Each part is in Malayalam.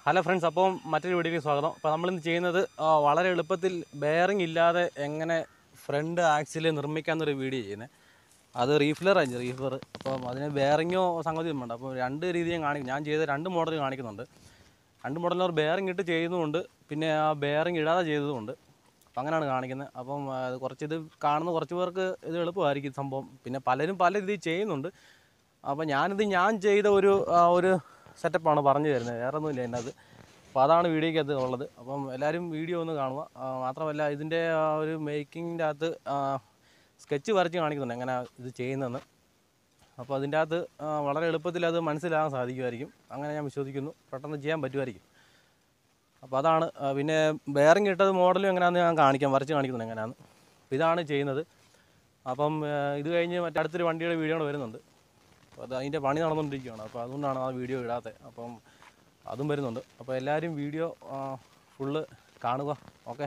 ഹലോ ഫ്രണ്ട്സ് അപ്പോൾ മറ്റൊരു വീഡിയോയ്ക്ക് സ്വാഗതം അപ്പോൾ നമ്മളിന്ന് ചെയ്യുന്നത് ആ, വളരെ എളുപ്പത്തിൽ ബെയറിംഗ് ഇല്ലാതെ എങ്ങനെ ഫ്രണ്ട് ആക്സിൽ നിർമ്മിക്കാമെന്നൊരു വീഡിയോ ചെയ്യുന്നത് അത് റീഫിലറാണ് റീഫിലർ അപ്പം അതിന് ബെയറിങ്ങോ സംഗതിയും വേണ്ട അപ്പോൾ രണ്ട് രീതിയും കാണിക്കും ഞാൻ ചെയ്ത രണ്ട് മോഡൽ കാണിക്കുന്നുണ്ട് രണ്ട് മോഡലിൽ അവർ ബെയറിംഗ് ഇട്ട് ചെയ്യുന്നുമുണ്ട് പിന്നെ ആ ബെയറിംഗ് ഇടാതെ ചെയ്തതുമുണ്ട് അപ്പം അങ്ങനെയാണ് കാണിക്കുന്നത് അപ്പം ആ, അത് കുറച്ച് ഇത് കാണുന്ന കുറച്ച് പേർക്ക് ഇത് എളുപ്പമായിരിക്കും സംഭവം പിന്നെ പലരും പല രീതിയിൽ ചെയ്യുന്നുണ്ട് അപ്പോൾ ഞാനിത് ഞാൻ ചെയ്ത ഒരു ആ, ഒരു സെറ്റപ്പാണ് പറഞ്ഞു തരുന്നത് വേറെ ഒന്നുമില്ല അതിനകത്ത് അപ്പോൾ അതാണ് വീഡിയോയ്ക്കകത്ത് ഉള്ളത് അപ്പം എല്ലാവരും വീഡിയോ ഒന്ന് കാണുക ആ, മാത്രമല്ല ഇതിൻ്റെ ആ ഒരു മേക്കിങ്ങിൻ്റെ അകത്ത് സ്കെച്ച് വരച്ച് കാണിക്കുന്നുണ്ട് എങ്ങനെ ഇത് ചെയ്യുന്നതെന്ന് അപ്പോൾ അതിൻ്റെ അകത്ത് ആ, വളരെ എളുപ്പത്തിൽ അത് മനസ്സിലാകാൻ സാധിക്കുമായിരിക്കും അങ്ങനെ ഞാൻ വിശ്വസിക്കുന്നു പെട്ടെന്ന് ചെയ്യാൻ പറ്റുമായിരിക്കും അപ്പോൾ അതാണ് ആ, പിന്നെ ബെയറിംഗ് ഇട്ടത് മോഡലും എങ്ങനെയാണെന്ന് ഞാൻ കാണിക്കാം വരച്ച് കാണിക്കുന്നുണ്ട് എങ്ങനെയാണ് അപ്പോൾ ഇതാണ് ചെയ്യുന്നത് അപ്പം ആ, ഇത് കഴിഞ്ഞ് മറ്റേ അടുത്തൊരു വണ്ടിയുടെ വീഡിയോ കൂടെ വരുന്നുണ്ട് അപ്പോൾ അത് അതിൻ്റെ പണി നടന്നുകൊണ്ടിരിക്കുകയാണ് അപ്പോൾ അതുകൊണ്ടാണ് ആ വീഡിയോ ഇടാത്തത് അപ്പം അതും വരുന്നുണ്ട് അപ്പോൾ എല്ലാവരും വീഡിയോ ഫുള്ള് കാണുക ഓക്കെ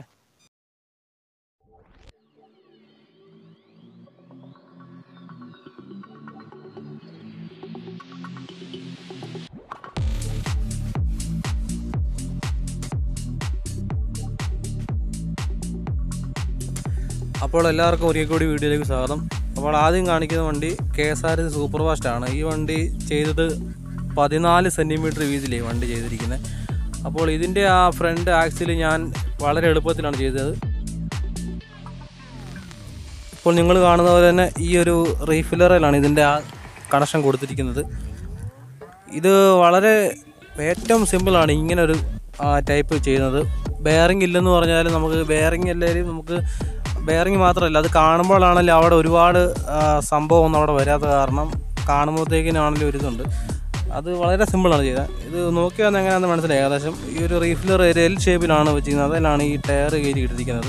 അപ്പോൾ എല്ലാവർക്കും ഒരിക്കൽ കൂടി വീഡിയോയിലേക്ക് സ്വാഗതം അപ്പോൾ ആദ്യം കാണിക്കുന്ന വണ്ടി K S R super fast ആണ് ഈ വണ്ടി ചെയ്തത് പതിനാല് സെൻറ്റിമീറ്റർ വീതിയിലേ വണ്ടി ചെയ്തിരിക്കുന്നത് അപ്പോൾ ഇതിൻ്റെ ആ ഫ്രണ്ട് ആക്സിൽ ഞാൻ വളരെ എളുപ്പത്തിലാണ് ചെയ്തത് ഇപ്പോൾ നിങ്ങൾ കാണുന്ന പോലെ തന്നെ ഈ ഒരു റീഫില്ലറിലാണ് ഇതിൻ്റെ ആ കണക്ഷൻ കൊടുത്തിരിക്കുന്നത് ഇത് വളരെ ഏറ്റവും സിമ്പിളാണ് ഇങ്ങനെ ഒരു ടൈപ്പ് ചെയ്യുന്നത് ബെയറിംഗ് ഇല്ലെന്ന് പറഞ്ഞാൽ നമുക്ക് ബെയറിംഗ് എല്ലാവരും നമുക്ക് ബെയറിംഗ് മാത്രമല്ല അത് കാണുമ്പോഴാണല്ലോ അവിടെ ഒരുപാട് ആ, സംഭവമൊന്നും അവിടെ വരാത്ത കാരണം കാണുമ്പോഴത്തേക്കിനാണെങ്കിലും ഒരു ഇതുണ്ട് അത് വളരെ സിമ്പിളാണ് ചെയ്തത് ഇത് നോക്കിയാൽ എങ്ങനെയാണെന്ന് മനസ്സിലായി ഏകദേശം ഈ ഒരു റീഫിലർ ഒരു എൽ ഷേപ്പിലാണ് വെച്ചിരിക്കുന്നത് അതിലാണ് ഈ ടയർ കയറ്റി ഇട്ടിരിക്കുന്നത്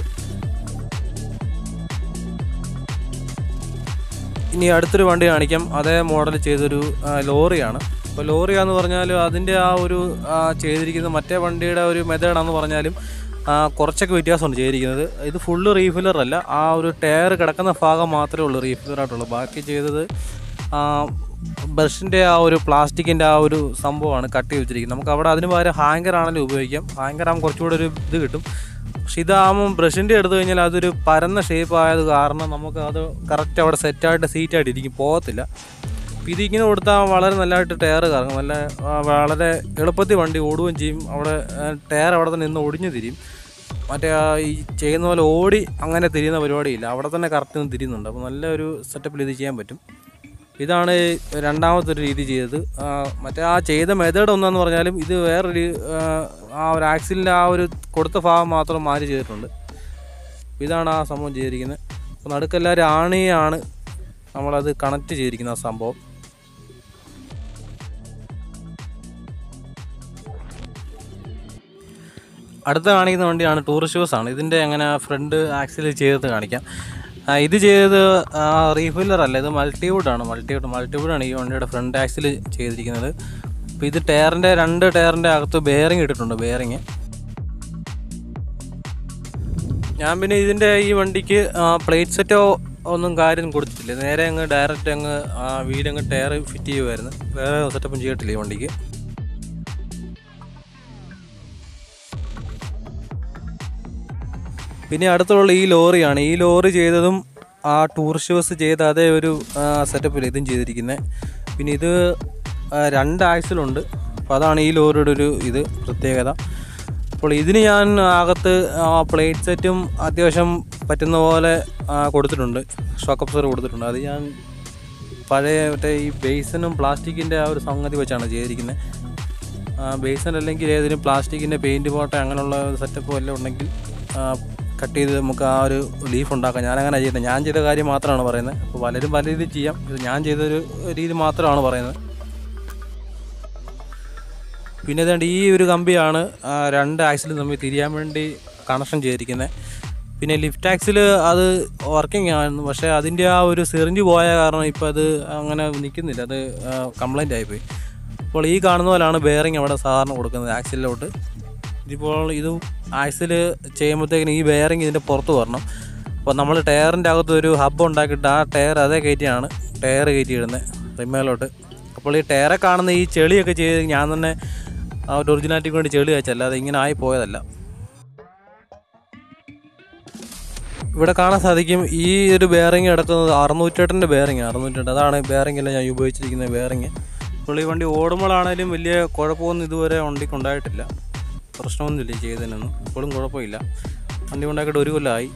ഇനി അടുത്തൊരു വണ്ടി കാണിക്കാം അതേ മോഡൽ ചെയ്തൊരു ആ, ലോറിയാണ് അപ്പോൾ ലോറിയാന്ന് പറഞ്ഞാൽ അതിൻ്റെ ആ ഒരു ആ, ചെയ്തിരിക്കുന്ന മറ്റേ വണ്ടിയുടെ ഒരു മെത്തേഡാന്ന് പറഞ്ഞാലും ആ, കുറച്ചൊക്കെ വ്യത്യാസമുണ്ട് ചെയ്തിരിക്കുന്നത് ഇത് ഫുള്ള് റീഫില്ലർ അല്ല ആ ഒരു ടയർ കിടക്കുന്ന ഭാഗം മാത്രമേ ഉള്ളൂ റീഫില്ലർ ആയിട്ടുള്ളൂ ബാക്കി ചെയ്തത് ബ്രഷിൻ്റെ ആ ഒരു പ്ലാസ്റ്റിക്കിൻ്റെ ആ ഒരു സംഭവമാണ് കട്ട് ചെയ്ത് വെച്ചിരിക്കുന്നത് നമുക്ക് അവിടെ അതിന് പകരം ഹാങ്കർ ആണെങ്കിലും ഉപയോഗിക്കാം ഹാങ്കർ ആകുമ്പോൾ കുറച്ചുകൂടെ ഒരു ഇത് കിട്ടും പക്ഷെ ഇതാകുമ്പം ബ്രഷിൻ്റെ എടുത്തു കഴിഞ്ഞാൽ അതൊരു പരന്ന ഷേപ്പ് ആയത് കാരണം നമുക്ക് അത് കറക്റ്റ് അവിടെ സെറ്റായിട്ട് സീറ്റായിട്ട് ഇരിക്കും പോകത്തില്ല അപ്പോൾ ഇതിങ്ങനെ കൊടുത്താൽ വളരെ നല്ലതായിട്ട് ടയർ കറങ്ങും നല്ല ആ, വളരെ എളുപ്പത്തിൽ വണ്ടി ഓടുകയും ചെയ്യും അവിടെ ടയർ അവിടെ തന്നെ നിന്ന് ഒടിഞ്ഞു തിരിയും മറ്റേ ആ ഈ ചെയ്യുന്ന പോലെ ഓടി അങ്ങനെ തിരിയുന്ന പരിപാടിയില്ല അവിടെ തന്നെ കറക്റ്റ് നിന്ന് തിരിയുന്നുണ്ട് അപ്പോൾ നല്ലൊരു സെറ്റപ്പിൽ ഇത് ചെയ്യാൻ പറ്റും ഇതാണ് രണ്ടാമത്തെ ഒരു രീതി ചെയ്തത് ആ, മറ്റേ ആ ചെയ്ത മെത്തേഡ് ഒന്നെന്ന് പറഞ്ഞാലും ഇത് വേറൊരു ആ, ആ ഒരു ആക്സിലിൻ്റെ ആ ഒരു കൊടുത്ത ഭാഗം മാത്രം മാറി ചെയ്തിട്ടുണ്ട് ഇതാണ് ആ സംഭവം ചെയ്തിരിക്കുന്നത് അപ്പോൾ നടുക്കെല്ലാവരും ആണിയാണ് നമ്മളത് കണക്ട് ചെയ്തിരിക്കുന്ന ആ സംഭവം അടുത്ത കാണിക്കുന്ന വണ്ടിയാണ് ടൂറിസ്റ്റ് ബസ് ആണ് ഇതിൻ്റെ എങ്ങനെ ഫ്രണ്ട് ആക്സിൽ ചെയ്തത് കാണിക്കാം ആ, ഇത് ചെയ്തത് റീഫില്ലർ അല്ല ഇത് മൾട്ടിവുഡ് ആണ് മൾട്ടിവുഡ് മൾട്ടിവുഡ് ആണ് ഈ വണ്ടിയുടെ ഫ്രണ്ട് ആക്സിൽ ചെയ്തിരിക്കുന്നത് അപ്പോൾ ഇത് ടയറിൻ്റെ രണ്ട് ടയറിൻ്റെ അകത്ത് ബെയറിംഗ് ഇട്ടിട്ടുണ്ട് ബെയറിങ് ഞാൻ പിന്നെ ഇതിൻ്റെ ഈ വണ്ടിക്ക് പ്ലേറ്റ് സെറ്റോ ഒന്നും കാര്യം കൊടുത്തിട്ടില്ല നേരെ അങ്ങ് ഡയറക്റ്റ് അങ്ങ് വീലങ്ങ് ടയർ ഫിറ്റ് ചെയ്യുമായിരുന്നു വേറെ സെറ്റപ്പും ചെയ്തിട്ടില്ല ഈ വണ്ടിക്ക് പിന്നെ അടുത്തുള്ള ഈ ലോറിയാണ് ഈ ലോറി ചെയ്തതും ആ ടൂറിസ്റ്റ് ബസ് ചെയ്ത അതേ ഒരു സെറ്റപ്പിൽ ഇതും ചെയ്തിരിക്കുന്നത് പിന്നെ ഇത് ആ, രണ്ട് ആക്സിലുണ്ട് അപ്പോൾ അതാണ് ഈ ലോറിയുടെ ഒരു ഇത് പ്രത്യേകത അപ്പോൾ ഇതിന് ഞാൻ അകത്ത് പ്ലേറ്റ് സെറ്റും അത്യാവശ്യം പറ്റുന്ന പോലെ ആ, കൊടുത്തിട്ടുണ്ട് ഷോക്ക് അപ്സർ കൊടുത്തിട്ടുണ്ട് അത് ഞാൻ പഴയ മറ്റേ ഈ ബേസനും പ്ലാസ്റ്റിക്കിൻ്റെ ആ ഒരു സംഗതി വെച്ചാണ് ചെയ്തിരിക്കുന്നത് ബേസൻ അല്ലെങ്കിൽ ഏതെങ്കിലും പ്ലാസ്റ്റിക്കിൻ്റെ പെയിൻറ്റ് പോട്ടെ അങ്ങനെയുള്ള സെറ്റപ്പ് വല്ലതും ഉണ്ടെങ്കിൽ കട്ട് ചെയ്ത് നമുക്ക് ആ ഒരു ലീഫ് ഉണ്ടാക്കാം ഞാൻ അങ്ങനെ ചെയ്യുന്നത് ഞാൻ ചെയ്ത കാര്യം മാത്രമാണ് പറയുന്നത് അപ്പോൾ പലരും പല രീതിയിൽ ചെയ്യാം ഇത് ഞാൻ ചെയ്തൊരു രീതി മാത്രമാണ് പറയുന്നത് പിന്നെ ഇതേണ്ട ഈ ഒരു കമ്പിയാണ് ആ, രണ്ട് ആക്സിൽ തമ്മിൽ തിരിയാൻ വേണ്ടി കണക്ഷൻ ചെയ്തിരിക്കുന്നത് പിന്നെ ലിഫ്റ്റ് ആക്സിൽ അത് വർക്കിംഗ് ആയിരുന്നു പക്ഷേ അതിൻ്റെ ആ ഒരു സിറിഞ്ച് പോയ കാരണം ഇപ്പോൾ അത് അങ്ങനെ നിൽക്കുന്നില്ല അത് കംപ്ലൈൻ്റ് ആയിപ്പോയി അപ്പോൾ ഈ കാണുന്ന പോലെയാണ് ബെയറിംഗ് അവിടെ സാധാരണ കൊടുക്കുന്നത് ആക്സിലോട്ട് ഇതിപ്പോൾ ഇത് ആക്സിൽ ചെയ്യുമ്പോഴത്തേക്കിന് ഈ ബെയറിംഗ് ഇതിൻ്റെ പുറത്ത് വരണം അപ്പോൾ നമ്മൾ ടയറിൻ്റെ അകത്ത് ഒരു ഹബ്ബ് ഉണ്ടാക്കിയിട്ട് ആ ടയർ അതേ കയറ്റിയാണ് ടയർ കയറ്റി ഇടുന്നത് റിമേലോട്ട് അപ്പോൾ ഈ ടയറെ കാണുന്ന ഈ ചെളിയൊക്കെ ചെയ്ത് ഞാൻ തന്നെ ആ ഒരു ഒറിജിനാലിറ്റിക്ക് വേണ്ടി ചെളി വെച്ചല്ല അത് ഇങ്ങനെ ആയി പോയതല്ല ഇവിടെ കാണാൻ സാധിക്കും ഈ ഒരു ബെയറിങ് കിടക്കുന്നത് അറുന്നൂറ്റെട്ടിൻ്റെ ബെയറിങ് അറുന്നൂറ്റെട്ട് അതാണ് ബെയറിംഗ് ഞാൻ ഉപയോഗിച്ചിരിക്കുന്ന ബെയറിങ് ഇപ്പോൾ ഈ വണ്ടി ഓടുമ്പോഴാണേലും വലിയ കുഴപ്പമൊന്നും ഇതുവരെ വണ്ടിക്ക് ഉണ്ടായിട്ടില്ല പ്രശ്നമൊന്നുമില്ല ഈ ചെയ്തതിനൊന്നും ഇപ്പോഴും കുഴപ്പമില്ല വണ്ടി ഉണ്ടാക്കിയിട്ട് ഒരു കൊല്ലമായി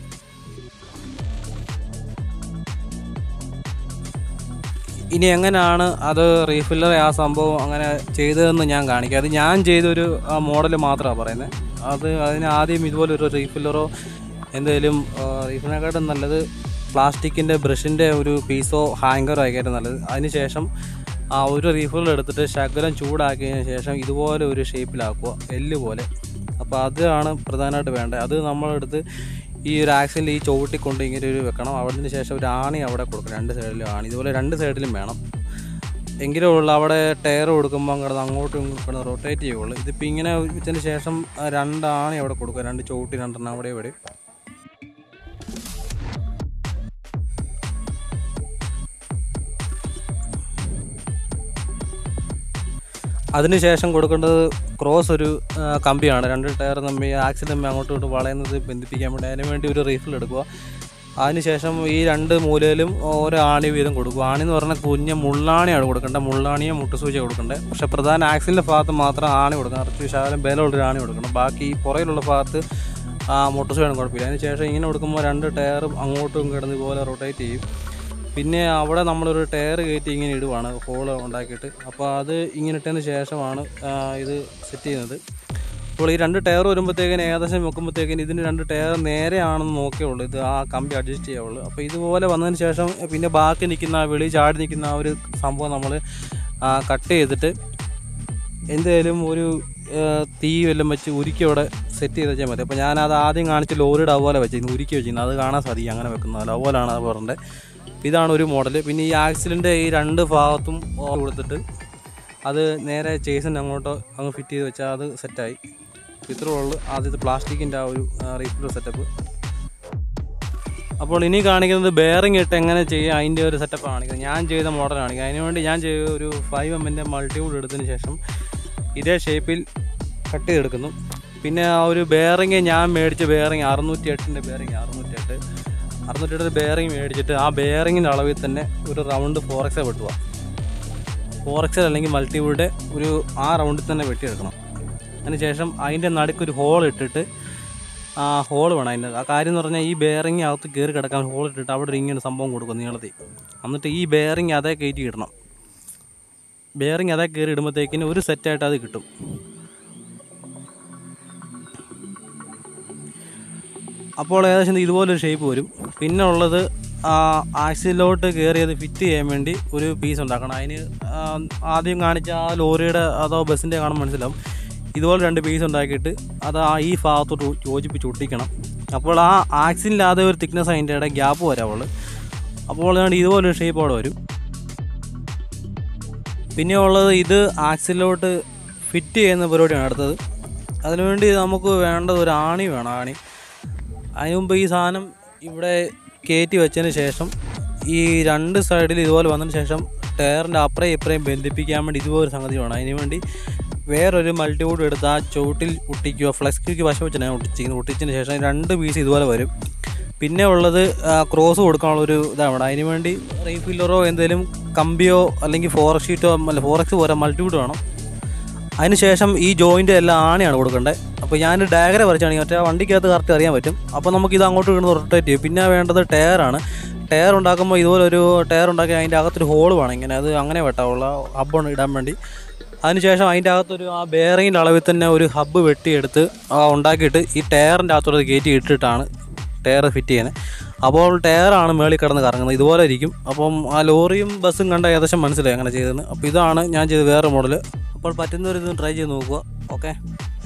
ഇനി എങ്ങനെയാണ് അത് റീഫില്ലർ ആ സംഭവം അങ്ങനെ ചെയ്തതെന്ന് ഞാൻ കാണിക്കാം അത് ഞാൻ ചെയ്തൊരു മോഡൽ മാത്രമാണ് പറയുന്നത് അത് അതിന് ആദ്യം ഇതുപോലെ ഒരു റീഫില്ലറോ എന്തെങ്കിലും റീഫിലിനെക്കാട്ടും നല്ലത് പ്ലാസ്റ്റിക്കിൻ്റെ ബ്രഷിൻ്റെ ഒരു പീസോ ഹാങ്കറോ ആയിക്കായിട്ട് നല്ലത് അതിന് ശേഷം ആ ഒരു റീഫില്ലർ എടുത്തിട്ട് ശകലം ചൂടാക്കിയതിന് ശേഷം ഇതുപോലെ ഒരു ഷേപ്പിലാക്കുക എല്ല് പോലെ അപ്പോൾ അതാണ് പ്രധാനമായിട്ട് വേണ്ടത് അത് നമ്മളെടുത്ത് ഈ ഒരു ആക്സിൽ ഈ ചവിട്ടിക്കൊണ്ട് ഇങ്ങനെ ഒരു വെക്കണം അതിന് ശേഷം ഒരു ആണി അവിടെ കൊടുക്കണം രണ്ട് സൈഡിലും ആണി ഇതുപോലെ രണ്ട് സൈഡിലും വേണം എങ്കിലേ ഉള്ളൂ അവിടെ ടയർ കൊടുക്കുമ്പോൾ കിടന്ന് അങ്ങോട്ടും ഇങ്ങോട്ടും കിടന്ന് റൊട്ടേറ്റ് ചെയ്യുള്ളൂ ഇതിപ്പോൾ ഇങ്ങനെ വെച്ചതിന് ശേഷം ആ രണ്ട് ആണി അവിടെ കൊടുക്കുക രണ്ട് ചവിട്ടി രണ്ടെണ്ണം അവിടെ ഇവിടെ അതിനുശേഷം കൊടുക്കേണ്ടത് ക്രോസ് ഒരു ആ, കമ്പിയാണ് രണ്ട് ടയർ തമ്മിൽ ആക്സിൽ തമ്മിൽ അങ്ങോട്ടും ഇങ്ങോട്ടും വളയുന്നത് ബന്ധിപ്പിക്കാൻ വേണ്ടി അതിന് വേണ്ടി ഒരു റീഫിൽ എടുക്കുക അതിനുശേഷം ഈ രണ്ട് മൂലയിലും ഓരോ ആണി വീതം കൊടുക്കുക ആണി എന്ന് പറഞ്ഞാൽ കുഞ്ഞ് മുള്ളാണിയാണ് കൊടുക്കേണ്ടത് മുള്ളാണിയോ മുട്ടുസൂചിയോ കൊടുക്കേണ്ടത് പക്ഷേ പ്രധാന ആക്സിലിൻ്റെ ഭാഗത്ത് മാത്രം ആണി കൊടുക്കണം കുറച്ച് ശകലം ബലമുള്ളൊരു ആണി കൊടുക്കണം ബാക്കി ഈ പുറയിലുള്ള ഭാഗത്ത് ആ മുട്ടുസൂചിയാണ് കുഴപ്പമില്ല അതിന് ശേഷം ഇങ്ങനെ കൊടുക്കുമ്പോൾ രണ്ട് ടയറും അങ്ങോട്ടും കിടന്ന് ഇതുപോലെ റൊട്ടേറ്റ് ചെയ്യും പിന്നെ അവിടെ നമ്മളൊരു ടയർ കയറ്റി ഇങ്ങനെ ഇടുവാണ് ഹോള് ഉണ്ടാക്കിയിട്ട് അപ്പോൾ അത് ഇങ്ങനെ ഇട്ടതിന് ശേഷമാണ് ആ, ഇത് സെറ്റ് ചെയ്യുന്നത് അപ്പോൾ ഈ രണ്ട് ടയർ വരുമ്പോഴത്തേക്കിന് ഏകദേശം വെക്കുമ്പോഴത്തേക്കിന് ഇതിന് രണ്ട് ടയർ നേരെയാണെന്ന് നോക്കിയുള്ളൂ ഇത് ആ കമ്പി അഡ്ജസ്റ്റ് ചെയ്യാവുള്ളൂ അപ്പോൾ ഇതുപോലെ വന്നതിന് ശേഷം പിന്നെ ബാക്കി നിൽക്കുന്ന ആ വെളി ചാടി നിൽക്കുന്ന ആ ഒരു സംഭവം നമ്മൾ കട്ട് ചെയ്തിട്ട് എന്തായാലും ഒരു ആ, തീ വല്ലതും വെച്ച് ഉരുക്കി അവിടെ സെറ്റ് ചെയ്ത് വെച്ചാൽ മതി അപ്പോൾ ഞാനത് ആദ്യം കാണിച്ച് ലോറിയുടെ അതുപോലെ വെച്ചിരുന്നു ഉരുക്കി വെച്ചിരുന്നു അത് കാണാൻ സാധിക്കും അങ്ങനെ വെക്കുന്നത് അതുപോലെയാണ് അത് പറഞ്ഞത് ഇതാണ് ഒരു മോഡൽ പിന്നെ ഈ ആക്സിലിൻ്റെ ഈ രണ്ട് ഭാഗത്തും ഓർ കൊടുത്തിട്ട് അത് നേരെ ചേസിൻ്റെ അങ്ങോട്ടോ അങ്ങ് ഫിറ്റ് ചെയ്ത് വെച്ചാൽ അത് സെറ്റായി ഇത്രേ ഉള്ളൂ ആദ്യത്തെ പ്ലാസ്റ്റിക്കിൻ്റെ ആ ഒരു റീഫില്ലർ സെറ്റപ്പ് അപ്പോൾ ഇനി കാണിക്കുന്നത് ബെയറിംഗ് ഇട്ട് എങ്ങനെ ചെയ്യുക അതിൻ്റെ ഒരു സെറ്റപ്പ് കാണിക്കുന്നത് ഞാൻ ചെയ്ത മോഡൽ കാണിക്കുക അതിനുവേണ്ടി ഞാൻ ചെയ്ത ഒരു ഫൈവ് എമ്മിൻ്റെ മൾട്ടിവൂഡ് എടുത്തതിന് ശേഷം ഇതേ ഷേപ്പിൽ കട്ട് ചെയ്തെടുക്കുന്നു പിന്നെ ആ ഒരു ബെയറിങ് ഞാൻ മേടിച്ച ബെയറിങ് അറുന്നൂറ്റി എട്ടിൻ്റെ ബെയറിങ് അറുന്നൂറ്റി എട്ട് അറുന്നൂറ്റി എട്ട് ബെയറിങ് മേടിച്ചിട്ട് ആ ബെയറിങ്ങിൻ്റെ അളവിൽ തന്നെ ഒരു റൗണ്ട് ഫോറക്സ് വെട്ടുക ഫോറക്സൽ അല്ലെങ്കിൽ മൾട്ടിവൂഡ് ഒരു ആ റൗണ്ടിൽ തന്നെ വെട്ടിയെടുക്കണം അതിനുശേഷം അതിൻ്റെ നടുക്ക് ഒരു ഹോൾ ഇട്ടിട്ട് ആ ഹോൾ വേണം അതിൻ്റെ ആ കാര്യം എന്ന് പറഞ്ഞാൽ ഈ ബെയറിങ് അകത്ത് കയറി കിടക്കാൻ ഹോൾ ഇട്ടിട്ട് അവിടെ ഒരു ഇങ്ങനെ സംഭവം കൊടുക്കും നീളത്തിൽ എന്നിട്ട് ഈ ബെയറിങ് അതേ കയറ്റി ഇടണം ബെയറിങ് അതേ കയറി ഇടുമ്പോഴത്തേക്കിന് ഒരു സെറ്റായിട്ട് അത് കിട്ടും അപ്പോൾ ഏകദേശം ഇതുപോലൊരു ഷേപ്പ് വരും പിന്നെ ഉള്ളത് ആക്സിലോട്ട് കയറിയത് ഫിറ്റ് ചെയ്യാൻ വേണ്ടി ഒരു പീസ് ഉണ്ടാക്കണം അതിന് ആ, ആദ്യം കാണിച്ച ആ ലോറിയുടെ അതോ ബസ്സിൻ്റെ കാണാൻ മനസ്സിലാവും ഇതുപോലെ രണ്ട് പീസ് ഉണ്ടാക്കിയിട്ട് അത് ആ ഈ ഭാഗത്തോട്ട് യോജിപ്പിച്ച് ഒട്ടിക്കണം അപ്പോൾ ആ ആക്സിലില്ലാതെ ഒരു തിക്നെസ് അതിൻ്റെ ഇടയിൽ ഗ്യാപ്പ് വരാവുള്ളൂ അപ്പോൾ അതുകൊണ്ട് ഇതുപോലൊരു ഷേപ്പ് അവിടെ വരും പിന്നെ ഉള്ളത് ഇത് ആക്സിലോട്ട് ഫിറ്റ് ചെയ്യുന്ന പരിപാടിയാണ് അടുത്തത് അതിനുവേണ്ടി നമുക്ക് വേണ്ടത് ഒരു ആണി വേണം ആണി അതിന് മുമ്പ് ഈ സാധനം ഇവിടെ കയറ്റി വെച്ചതിന് ശേഷം ഈ രണ്ട് സൈഡിൽ ഇതുപോലെ വന്നതിന് ശേഷം ടയറിൻ്റെ അപ്പുറയും ഇപ്പുറയും ബന്ധിപ്പിക്കാൻ വേണ്ടി ഇതുപോലെ ഒരു സംഗതി വേണം അതിന് വേണ്ടി വേറൊരു മൾട്ടിവൂഡ് എടുത്ത് ആ ചുവട്ടിൽ ഒട്ടിക്കുക ഫ്ലെക്സ്ക്ക് വശം വെച്ചാണ് ഞാൻ ഒട്ടിച്ചിരിക്കുന്നത് ഒട്ടിച്ചതിന് ശേഷം രണ്ട് പീസ് ഇതുപോലെ വരും പിന്നെ ഉള്ളത് ക്രോസ് കൊടുക്കാനുള്ള ഒരു ഇതാണ് അതിന് വേണ്ടി റീഫില്ലറോ എന്തെങ്കിലും കമ്പിയോ അല്ലെങ്കിൽ ഫോറക്സ് ഷീറ്റോ അല്ല ഫോറക്സ് പോരാ മൾട്ടിവൂഡ് വേണം അതിനുശേഷം ഈ ജോയിൻ്റ് എല്ലാം ആണിയാണ് കൊടുക്കേണ്ടത് അപ്പോൾ ഞാൻ ഡയഗ്രം വരച്ചാണെങ്കിൽ മറ്റേ ആ വണ്ടിക്കകത്ത് കറക്റ്റ് അറിയാൻ പറ്റും അപ്പോൾ നമുക്ക് ഇത് അങ്ങോട്ട് ഇങ്ങോട്ട് റൊട്ടേറ്റ് ചെയ്യും പിന്നെ വേണ്ടത് ടയറാണ് ടയർ ഉണ്ടാക്കുമ്പോൾ ഇതുപോലെ ഒരു ടയർ ഉണ്ടാക്കി അതിൻ്റെ അകത്തൊരു ഹോൾ വേണം ഇങ്ങനെ അത് അങ്ങനെ വെട്ടാവുള്ള ഹബ്ബ് ഇടാൻ വേണ്ടി അതിനുശേഷം അതിൻ്റെ അകത്തൊരു ആ ബെയറിങ്ങിൻ്റെ അളവിൽ തന്നെ ഒരു ഹബ്ബ് വെട്ടിയെടുത്ത് ആ ഉണ്ടാക്കിയിട്ട് ഈ ടയറിൻ്റെ അകത്തോട്ട് കയറ്റി ഇട്ടിട്ടാണ് ടയർ ഫിറ്റ് ചെയ്യുന്നത് അപ്പോൾ ടയറാണ് മേളിൽ കിടന്ന് കറങ്ങുന്നത് ഇതുപോലെ ഇരിക്കും അപ്പം ആ ലോറിയും ബസ്സും കണ്ട ഏകദേശം മനസ്സിലായി അങ്ങനെ ചെയ്തതെന്ന് അപ്പോൾ ഇതാണ് ഞാൻ ചെയ്ത വേറെ മോഡൽ അപ്പോൾ പറ്റുന്നവരിത് ട്രൈ ചെയ്ത് നോക്കുക ഓക്കെ